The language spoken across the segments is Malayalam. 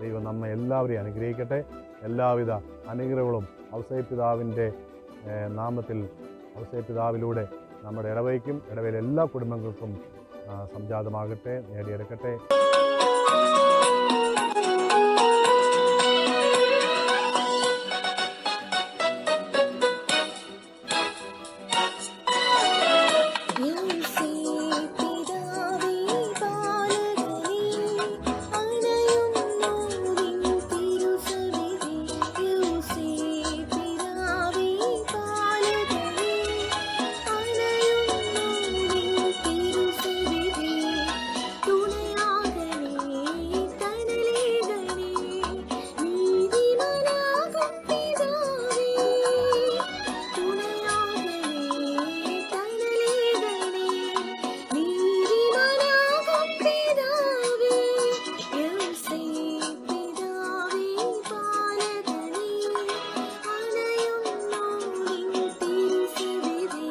ദൈവം നമ്മെ എല്ലാവരെയും അനുഗ്രഹിക്കട്ടെ എല്ലാവിധ അനുഗ്രഹങ്ങളും ഔസൈ പിതാവിൻ്റെ ഏഹ്, നാമത്തിൽ ഔസൈ പിതാവിലൂടെ നമ്മുടെ ഇടവയ്ക്കും ഇടവയിലെ എല്ലാ കുടുംബങ്ങൾക്കും ആ, സംജാതമാകട്ടെ നേടിയെടുക്കട്ടെ യേശേ പിതാവേ ബാലകനേ അണയുന്നു നിൻ തിരുസവിധി യേശേ പിതാവേ ബാലകനേ അണയുന്നു നിൻ തിരുസവിധി തുണയാകണേ തണലേകണേ നീതിമാനാകും പിതാവേ തുണയാകണേ തണലേകണേ നീതിമാനാകും പിതാവേ യേശേ പിതാവേ ബാലകനേ അണയുന്നു നിൻ തിരുസവിധി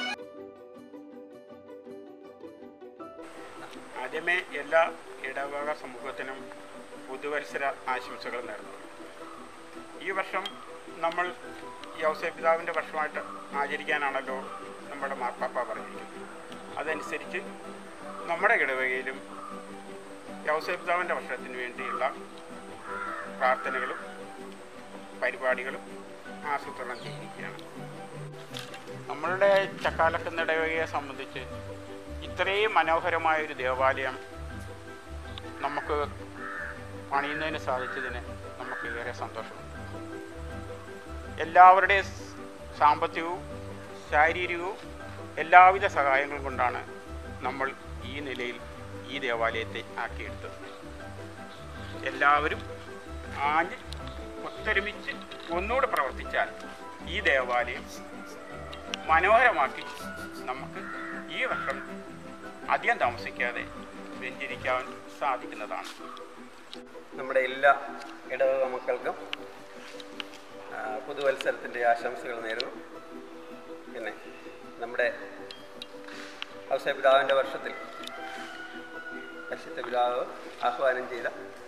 ആദ്യമേ എല്ലാ ഇടവക സമൂഹത്തിനും പുതുവത്സര ആശംസകൾ നേർന്നു ഈ വർഷം നമ്മൾ യൗസേ പിതാവിൻ്റെ വർഷമായിട്ട് ആചരിക്കാനാണല്ലോ നമ്മുടെ മാർപ്പാപ്പ പറഞ്ഞിരിക്കുന്നത് അതനുസരിച്ച് നമ്മുടെ ഇടവകയിലും യൗസേ പിതാവിൻ്റെ വർഷത്തിന് വേണ്ടിയുള്ള പ്രാർത്ഥനകളും പരിപാടികളും ആസൂത്രണം ചെയ്തിരിക്കുകയാണ് നമ്മളുടെ ചക്കാലക്കുന്ന ഇടവകയെ സംബന്ധിച്ച് ഇത്രയും മനോഹരമായൊരു ദേവാലയം നമുക്ക് പണിയുന്നതിന് സാധിച്ചതിന് നമുക്ക് ഏറെ സന്തോഷമുണ്ട് എല്ലാവരുടെയും സാമ്പത്തികവും ശാരീരികവും എല്ലാവിധ സഹായങ്ങളും കൊണ്ടാണ് നമ്മൾ ഈ നിലയിൽ ഈ ദേവാലയത്തെ ആക്കിയെടുത്തത് എല്ലാവരും ആഞ്ഞ് ഒത്തൊരുമിച്ച് ഒന്നുകൂടെ പ്രവർത്തിച്ചാൽ ഈ ദേവാലയം മനോഹരമാക്കി നമുക്ക് ഈ വർഷം അധികം താമസിക്കാതെ വെഞ്ചരിക്കാൻ സാധിക്കുന്നതാണ് നമ്മുടെ എല്ലാ ഇടവക മക്കൾക്കും ആ, പുതുവത്സരത്തിൻ്റെ ആശംസകൾ നേരുന്നു പിന്നെ നമ്മുടെ ഔസേ പിതാവിൻ്റെ വർഷത്തിൽ പരിശുദ്ധ പിതാവ് ആഹ്വാനം ചെയ്ത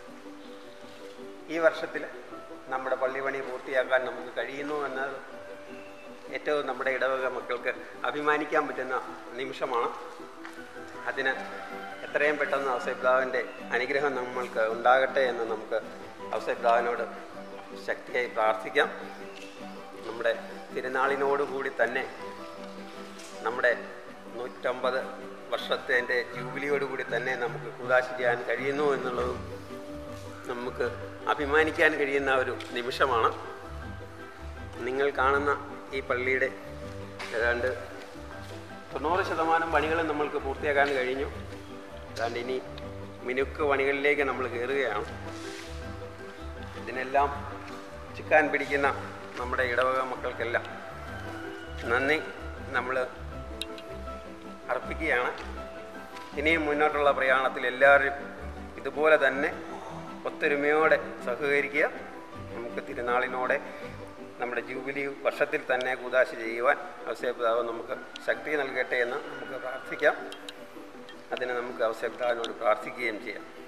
ഈ വർഷത്തിൽ നമ്മുടെ പള്ളിപണി പൂർത്തിയാക്കാൻ നമുക്ക് കഴിയുന്നു എന്നത് ഏറ്റവും നമ്മുടെ ഇടവക മക്കൾക്ക് അഭിമാനിക്കാൻ പറ്റുന്ന നിമിഷമാണ് അതിന് എത്രയും പെട്ടെന്ന് ഔസൈപിതാവിൻ്റെ അനുഗ്രഹം നമ്മൾക്ക് ഉണ്ടാകട്ടെ എന്ന് നമുക്ക് ഔസൈപിതാവിനോട് ശക്തിയായി പ്രാർത്ഥിക്കാം നമ്മുടെ തിരുനാളിനോടുകൂടി തന്നെ നമ്മുടെ നൂറ്റമ്പത് വർഷത്തിൻ്റെ ജൂബിലിയോടുകൂടി തന്നെ നമുക്ക് കൂതാശി ചെയ്യാൻ കഴിയുന്നു എന്നുള്ളതും നമുക്ക് അഭിമാനിക്കാൻ കഴിയുന്ന ഒരു നിമിഷമാണ് നിങ്ങൾ കാണുന്ന ഈ പള്ളിയുടെ ഏതാണ്ട് തൊണ്ണൂറ് ശതമാനം പണികളും നമ്മൾക്ക് പൂർത്തിയാക്കാൻ കഴിഞ്ഞു ഏതാണ്ട് ഇനി മിനുക്ക് പണികളിലേക്ക് നമ്മൾ കയറുകയാണ് ഇതിനെല്ലാം ചിക്കാൻ പിടിക്കുന്ന നമ്മുടെ ഇടവക മക്കൾക്കെല്ലാം നന്ദി നമ്മൾ അർപ്പിക്കുകയാണ് ഇനിയും മുന്നോട്ടുള്ള പ്രയാണത്തിൽ എല്ലാവരും ഇതുപോലെ തന്നെ ഒത്തൊരുമയോടെ സഹകരിക്കുക നമുക്ക് തിരുനാളിനോടെ നമ്മുടെ ജൂബിലി വർഷത്തിൽ തന്നെ കൂതാശ ചെയ്യുവാൻ അവസരപിതാവ് നമുക്ക് ശക്തി നൽകട്ടെ എന്ന് നമുക്ക് പ്രാർത്ഥിക്കാം അതിന് നമുക്ക് അവസരപിതാവിനോട് പ്രാർത്ഥിക്കുകയും ചെയ്യാം